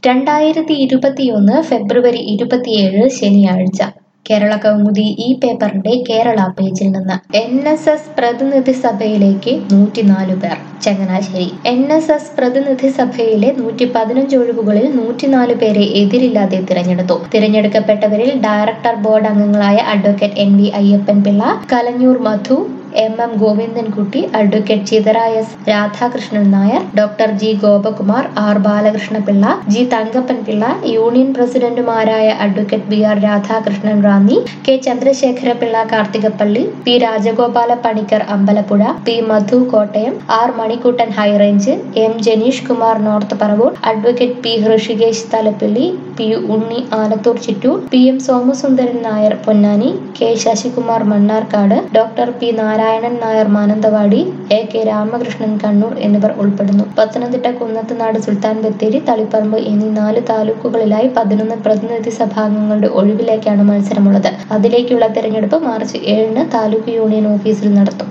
രണ്ടായിരത്തി ഇരുപത്തിയൊന്ന് ഫെബ്രുവരി ഇരുപത്തിയേഴ് ശനിയാഴ്ച കേരള കൗമുദി ഈ പേപ്പറിന്റെ കേരള പേജിൽ നിന്ന് എൻ എസ് എസ് പ്രതിനിധി സഭയിലേക്ക് നൂറ്റിനാല് പേർ ചങ്ങനാശ്ശേരി എൻ എസ് എസ് പ്രതിനിധി സഭയിലെ നൂറ്റി പതിനഞ്ച് ഒഴിവുകളിൽ നൂറ്റിനാല് പേരെ എതിരില്ലാതെ തിരഞ്ഞെടുത്തു തിരഞ്ഞെടുക്കപ്പെട്ടവരിൽ ഡയറക്ടർ ബോർഡ് അംഗങ്ങളായ advocate N V Ayyappan Pillai Kalanjoor Madhu M M Govindankutty advocate Chithara S Radhakrishnan Nair doctor G Gopakumar R Balakrishnapillai G Thankappan Pillai union പ്രസിഡന്റുമാരായ advocate B R Radhakrishnan Ranni K Chandrasekhara Pillai Karthikappally P Rajagopala Panicker Ambalappuzha P Madhu Kottayam R Manikuttan high range M Janeesh Kumar north Paravur advocate P Hrishikesh Thalappilly P Unni Alathur Chittur P M Somasundaran Nair Ponnani K Sasikumar Mannarkkad doctor P Narayanan Nair Mananthavady A K Ramakrishnan Kannur എന്നിവർ ഉൾപ്പെടുന്നു പത്തനംതിട്ട കുന്നത്തുനാട് സുൽത്താൻ ബത്തേരി തളിപ്പറമ്പ് എന്നീ നാല് താലൂക്കുകളിലായി പതിനൊന്ന് പ്രതിനിധി സഭാംഗങ്ങളുടെ ഒഴിവിലേക്കാണ് മത്സരമുള്ളത് അതിലേക്കുള്ള തെരഞ്ഞെടുപ്പ് March ഏഴിന് താലൂക്ക് യൂണിയൻ ഓഫീസിൽ നടത്തും